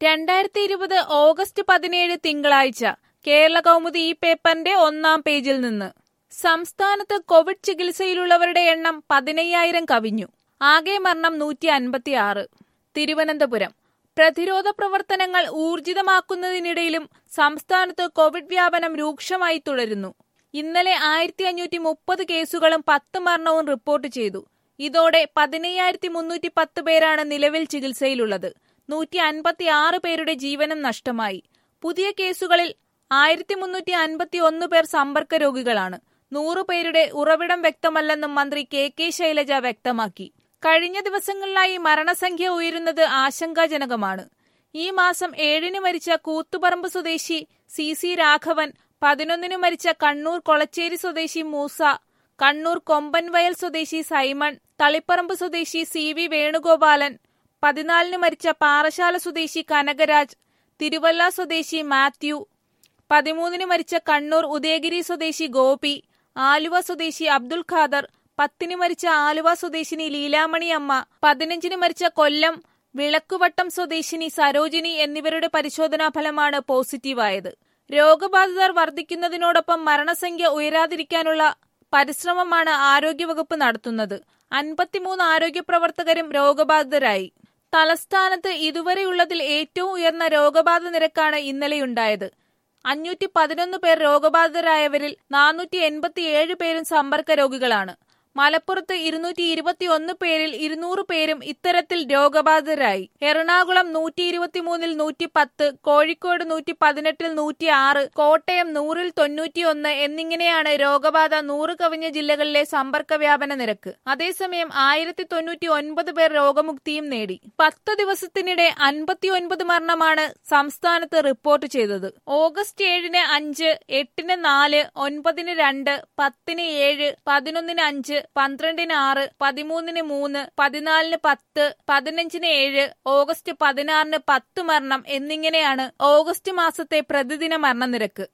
രണ്ടായിരത്തി ഇരുപത് ഓഗസ്റ്റ് പതിനേഴ് തിങ്കളാഴ്ച കേരള കൗമുദി ഈ പേപ്പറിന്റെ ഒന്നാം പേജിൽ നിന്ന് സംസ്ഥാനത്ത് കോവിഡ് ചികിത്സയിലുള്ളവരുടെ എണ്ണം പതിനയ്യായിരം കവിഞ്ഞു ആകെ മരണം നൂറ്റി അൻപത്തിയാറ് തിരുവനന്തപുരം പ്രതിരോധ പ്രവർത്തനങ്ങൾ ഊർജിതമാക്കുന്നതിനിടയിലും സംസ്ഥാനത്ത് കോവിഡ് വ്യാപനം രൂക്ഷമായി തുടരുന്നു ഇന്നലെ ആയിരത്തി അഞ്ഞൂറ്റി മുപ്പത് കേസുകളും പത്ത് മരണവും റിപ്പോർട്ട് ചെയ്തു ഇതോടെ പതിനയ്യായിരത്തി മുന്നൂറ്റി പത്ത് പേരാണ് നിലവിൽ ചികിത്സയിലുള്ളത് നൂറ്റി അൻപത്തി ആറ് പേരുടെ ജീവനും നഷ്ടമായി പുതിയ കേസുകളിൽ ആയിരത്തി മുന്നൂറ്റി അൻപത്തി ഒന്ന് പേർ സമ്പർക്ക രോഗികളാണ് നൂറു പേരുടെ ഉറവിടം വ്യക്തമല്ലെന്നും മന്ത്രി കെ കെ ശൈലജ വ്യക്തമാക്കി കഴിഞ്ഞ ദിവസങ്ങളിലായി മരണസംഖ്യ ഉയരുന്നത് ആശങ്കാജനകമാണ് ഈ മാസം ഏഴിന് മരിച്ച കൂത്തുപറമ്പ് സ്വദേശി സി സി രാഘവൻ പതിനൊന്നിന് മരിച്ച കണ്ണൂർ കൊളച്ചേരി സ്വദേശി മൂസ കണ്ണൂർ കൊമ്പൻവയൽ സ്വദേശി സൈമൺ തളിപ്പറമ്പ് സ്വദേശി സി വി വേണുഗോപാലൻ പതിനാലിന് മരിച്ച പാറശാല സ്വദേശി കനകരാജ് തിരുവല്ല സ്വദേശി മാത്യു പതിമൂന്നിന് മരിച്ച കണ്ണൂർ ഉദയഗിരി സ്വദേശി ഗോപി ആലുവ സ്വദേശി അബ്ദുൽ ഖാദർ പത്തിന് മരിച്ച ആലുവ സ്വദേശിനി ലീലാമണി അമ്മ പതിനഞ്ചിന് മരിച്ച കൊല്ലം വിളക്കുവട്ടം സ്വദേശിനി സരോജിനി എന്നിവരുടെ പരിശോധനാ ഫലമാണ് പോസിറ്റീവായത് രോഗബാധിതർ വർദ്ധിക്കുന്നതിനോടൊപ്പം മരണസംഖ്യ ഉയരാതിരിക്കാനുള്ള പരിശ്രമമാണ് ആരോഗ്യവകുപ്പ് നടത്തുന്നത് അൻപത്തിമൂന്ന് ആരോഗ്യ പ്രവർത്തകരും രോഗബാധിതരായി തലസ്ഥാനത്ത് ഇതുവരെയുള്ളതിൽ ഏറ്റവും ഉയർന്ന രോഗബാധ നിരക്കാണ് ഇന്നലെയുണ്ടായത് അഞ്ഞൂറ്റി പതിനൊന്ന് പേർ രോഗബാധിതരായവരിൽ നാനൂറ്റി എൺപത്തിയേഴ് പേരും സമ്പർക്ക രോഗികളാണ് മലപ്പുറത്ത് ഇരുന്നൂറ്റി ഇരുപത്തിയൊന്ന് പേരിൽ ഇരുന്നൂറ് പേരും ഇത്തരത്തിൽ രോഗബാധിതരായി എറണാകുളം നൂറ്റി ഇരുപത്തിമൂന്നിൽ നൂറ്റി പത്ത് കോഴിക്കോട് നൂറ്റി പതിനെട്ടിൽ നൂറ്റി ആറ് കോട്ടയം നൂറിൽ തൊണ്ണൂറ്റിയൊന്ന് എന്നിങ്ങനെയാണ് രോഗബാധ നൂറ് കവിഞ്ഞ ജില്ലകളിലെ സമ്പർക്ക വ്യാപന നിരക്ക് അതേസമയം ആയിരത്തി തൊണ്ണൂറ്റി ഒൻപത് പേർ രോഗമുക്തിയും നേടി പത്ത് ദിവസത്തിനിടെ അൻപത്തിയൊൻപത് മരണമാണ് സംസ്ഥാനത്ത് റിപ്പോർട്ട് ചെയ്തത് ഓഗസ്റ്റ് ഏഴിന് അഞ്ച് എട്ടിന് നാല് ഒൻപതിന് രണ്ട് പത്തിന് ഏഴ് പതിനൊന്നിന് അഞ്ച് പന്ത്രണ്ടിന് ആറ് പതിമൂന്നിന് മൂന്ന് പതിനാലിന് പത്ത് പതിനഞ്ചിന് ഏഴ് ഓഗസ്റ്റ് പതിനാറിന് പത്ത് മരണം എന്നിങ്ങനെയാണ് ഓഗസ്റ്റ് മാസത്തെ പ്രതിദിന മരണനിരക്ക്